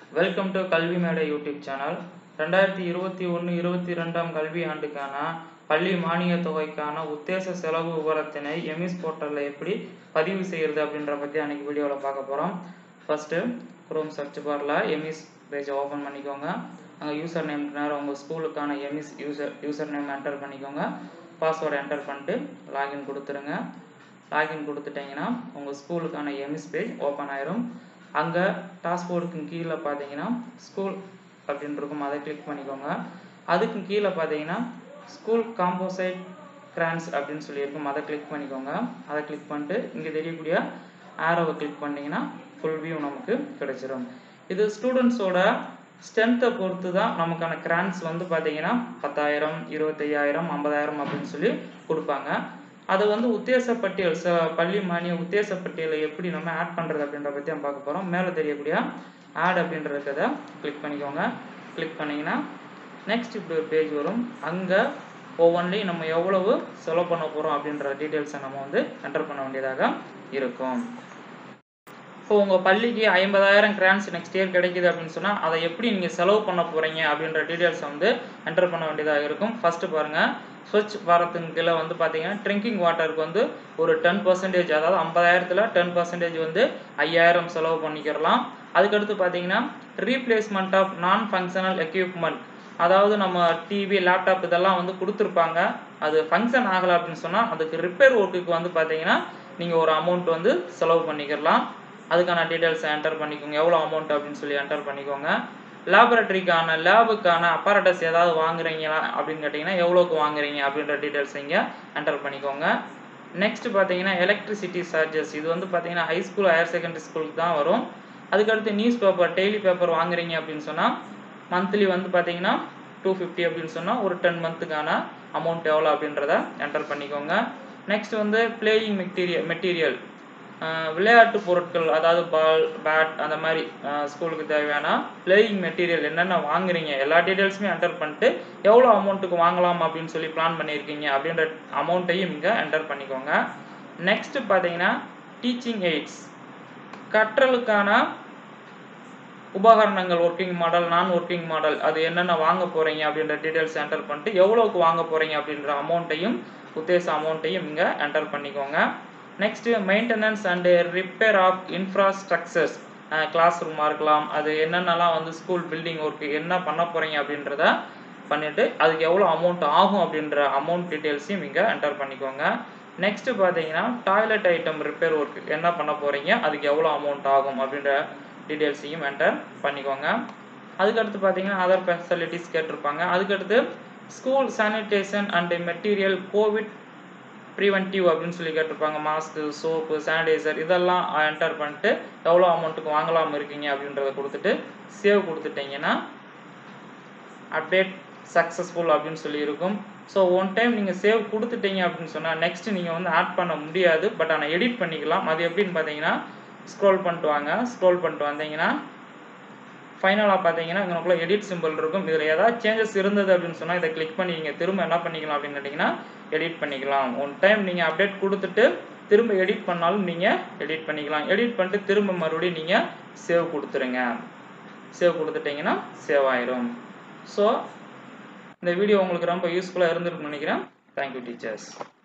welcome to கல்வி மேடை YouTube channel ரெண்டாயிரத்தி இருபத்தி ஒன்று இருபத்தி ரெண்டாம் கல்வி ஆண்டுக்கான பள்ளி மானியத் தொகைக்கான உத்தேச செலவு விவரத்தினை எமிஸ் போர்ட்டலில் எப்படி பதிவு செய்கிறது அப்படின்ற பற்றி அன்றைக்கி வீடியோவில் பார்க்க போகிறோம் ஃபஸ்ட்டு குரோம் சர்ச் பாரில் எமிஸ் பேஜை ஓப்பன் பண்ணிக்கோங்க அங்கே யூசர் நேம் நேரம் உங்கள் ஸ்கூலுக்கான EMIS user user name enter பண்ணிக்கோங்க பாஸ்வேர்டு என்டர் பண்ணிட்டு லாகின் கொடுத்துருங்க லாகின் கொடுத்துட்டிங்கன்னா உங்கள் ஸ்கூலுக்கான எமிஸ் பேஜ் ஓப்பன் ஆயிரும் அங்கே டாஸ்போர்டுக்கு கீழே பார்த்தீங்கன்னா ஸ்கூல் அப்படின்னு இருக்கும் அதை கிளிக் பண்ணிக்கோங்க அதுக்கு கீழே பார்த்தீங்கன்னா ஸ்கூல் காம்போசைட் கிரான்ஸ் அப்படின்னு சொல்லியிருக்கும் அதை கிளிக் பண்ணிக்கோங்க அதை கிளிக் பண்ணிட்டு இங்கே தெரியக்கூடிய ஆரோவை கிளிக் பண்ணிங்கன்னா ஃபுல் வியூ நமக்கு கிடைச்சிரும் இது ஸ்டூடெண்ட்ஸோட ஸ்ட்ரென்த்தை பொறுத்து தான் நமக்கான கிரான்ஸ் வந்து பார்த்தீங்கன்னா பத்தாயிரம் இருபத்தையாயிரம் ஐம்பதாயிரம் அப்படின்னு சொல்லி கொடுப்பாங்க அது வந்து உத்தேச பட்டியல் ச பள்ளி மானிய உத்தேச பட்டியலை எப்படி நம்ம ஆட் பண்ணுறது அப்படின்ற பற்றி நம்ம பார்க்க போகிறோம் மேலே தெரியக்கூடிய ஆட் அப்படின்றத கிளிக் பண்ணிக்கோங்க கிளிக் பண்ணிங்கன்னா நெக்ஸ்ட் இப்படி ஒரு பேஜ் வரும் அங்கே ஒவ்வொன்றையும் நம்ம எவ்வளவு செலவு பண்ண போகிறோம் அப்படின்ற டீட்டெயில்ஸை நம்ம வந்து என்டர் பண்ண வேண்டியதாக இருக்கும் இப்போ உங்கள் பள்ளிக்கு ஐம்பதாயிரம் கிரான்ஸ் நெக்ஸ்ட் இயர் கிடைக்குது அப்படின்னு சொன்னால் அதை எப்படி நீங்கள் செலவு பண்ண போகிறீங்க அப்படின்ற டீட்டெயில்ஸை வந்து என்டர் பண்ண வேண்டியதாக இருக்கும் ஃபஸ்ட்டு பாருங்கள் ஸ்வச் பாரத்துக்கு கீழே வந்து பார்த்தீங்கன்னா ட்ரிங்கிங் வாட்டருக்கு வந்து ஒரு டென் பர்சன்டேஜ் அதாவது ஐம்பதாயிரத்தில் டென் பர்சன்டேஜ் வந்து ஐயாயிரம் செலவு பண்ணிக்கிறலாம் அதுக்கடுத்து பார்த்தீங்கன்னா replacement of non functional equipment அதாவது நம்ம டிவி லேப்டாப் இதெல்லாம் வந்து கொடுத்துருப்பாங்க அது ஃபங்க்ஷன் ஆகலை அப்படின்னு சொன்னால் அதுக்கு ரிப்பேர் ஒர்க்குக்கு வந்து பார்த்தீங்கன்னா நீங்கள் ஒரு அமௌண்ட் வந்து செலவு பண்ணிக்கிறலாம் அதுக்கான டீட்டெயில்ஸை என்டர் பண்ணிக்கோங்க எவ்வளோ அமௌண்ட் அப்படின்னு சொல்லி என்டர் பண்ணிக்கோங்க லேபரட்டரிக்கான லேபுக்கான அப்பாரட்டஸ் ஏதாவது வாங்குறீங்களா அப்படின்னு கேட்டிங்கன்னா எவ்வளோக்கு வாங்குறீங்க அப்படின்ற டீட்டெயில்ஸ் இங்கே என்டர் பண்ணிக்கோங்க நெக்ஸ்ட் பார்த்தீங்கன்னா எலக்ட்ரிசிட்டி சார்ஜஸ் இது வந்து பார்த்தீங்கன்னா ஹை ஸ்கூல் ஹையர் செகண்டரி ஸ்கூலுக்கு தான் வரும் அதுக்கடுத்து நியூஸ் பேப்பர் டெய்லி பேப்பர் வாங்குறீங்க அப்படின்னு சொன்னால் மந்த்லி வந்து பார்த்தீங்கன்னா டூ ஃபிஃப்டி அப்படின்னு சொன்னால் ஒரு டென் மந்த்துக்கான அமௌண்ட் எவ்வளோ அப்படின்றத என்டர் பண்ணிக்கோங்க நெக்ஸ்ட் வந்து பிளேயிங் மெட்டீரியல் மெட்டீரியல் விளையாட்டு பொருட்கள் அதாவது பால் பேட் அந்த மாதிரி ஸ்கூலுக்கு தேவையான பிளேயிங் மெட்டீரியல் என்னென்ன வாங்குறீங்க எல்லா டீட்டெயில்ஸுமே என்டர் பண்ணிட்டு எவ்வளோ அமௌண்ட்டுக்கு வாங்கலாம் அப்படின்னு சொல்லி பிளான் பண்ணியிருக்கீங்க அப்படின்ற அமௌண்ட்டையும் இங்கே என்டர் பண்ணிக்கோங்க நெக்ஸ்ட் பார்த்தீங்கன்னா டீச்சிங் எய்ட்ஸ் கற்றலுக்கான உபகரணங்கள் working model non working model அது என்னென்ன வாங்க போகிறீங்க அப்படின்ற டீட்டெயில்ஸ் என்டர் பண்ணிட்டு எவ்வளோக்கு வாங்க போகிறீங்க அப்படின்ற அமௌண்ட்டையும் உத்தேச அமௌண்ட்டையும் இங்கே என்டர் பண்ணிக்கோங்க next maintenance and repair of infrastructures class ரூமாக இருக்கலாம் அது என்னென்னலாம் வந்து ஸ்கூல் பில்டிங் ஒர்க்கு என்ன பண்ண போகிறீங்க அப்படின்றத பண்ணிவிட்டு அதுக்கு எவ்வளோ அமௌண்ட் ஆகும் அப்படின்ற அமௌண்ட் டீட்டெயில்ஸையும் இங்கே என்டர் பண்ணிக்கோங்க நெக்ஸ்ட்டு பார்த்தீங்கன்னா டாய்லெட் ஐட்டம் ரிப்பேர் ஒர்க்கு என்ன பண்ண போகிறீங்க அதுக்கு எவ்வளோ அமௌண்ட் ஆகும் அப்படின்ற டீட்டெயில்ஸையும் என்டர் பண்ணிக்கோங்க அதுக்கடுத்து பார்த்தீங்கன்னா அதர் ஃபெசிலிட்டிஸ் கேட்டிருப்பாங்க அதுக்கடுத்து school sanitation and material Covid preventive அப்படின்னு சொல்லி கேட்டிருப்பாங்க மாஸ்க்கு சோப்பு சானிடைசர் இதெல்லாம் என்டர் பண்ணிட்டு எவ்வளோ அமௌண்ட்டுக்கு வாங்கலாம் இருக்கீங்க அப்படின்றத கொடுத்துட்டு சேவ் கொடுத்துட்டிங்கன்னா அப்டேட் சக்ஸஸ்ஃபுல் அப்படின்னு சொல்லி இருக்கும் ஸோ ஒன் டைம் நீங்கள் சேவ் கொடுத்துட்டீங்க அப்படின்னு சொன்னால் நெக்ஸ்ட் நீங்கள் வந்து ஆட் பண்ண முடியாது பட் ஆனால் எடிட் பண்ணிக்கலாம் அது எப்படின்னு பார்த்தீங்கன்னா ஸ்க்ரோல் பண்ணிட்டு வாங்க ஸ்க்ரோல் பண்ணிட்டு வந்தீங்கன்னா ஃபைனலாக பார்த்தீங்கன்னா இங்கனக்குள்ள எடிட் சிம்பிள் இருக்கும் இதில் ஏதாவது சேஞ்சஸ் இருந்தது அப்படின்னு சொன்னால் இதை கிளிக் பண்ணி நீங்கள் திரும்ப என்ன பண்ணிக்கலாம் அப்படின்னு கேட்டிங்கன்னா எடிட் பண்ணிக்கலாம் ஒன் டைம் நீங்கள் அப்டேட் கொடுத்துட்டு திரும்ப எடிட் பண்ணாலும் நீங்கள் எடிட் பண்ணிக்கலாம் எடிட் பண்ணிட்டு திரும்ப மறுபடியும் நீங்கள் சேவ் கொடுத்துருங்க சேவ் கொடுத்துட்டிங்கன்னா சேவ் ஆயிரும் ஸோ இந்த வீடியோ உங்களுக்கு ரொம்ப யூஸ்ஃபுல்லாக இருந்திருக்குன்னு நினைக்கிறேன் தேங்க்யூ டீச்சர்ஸ்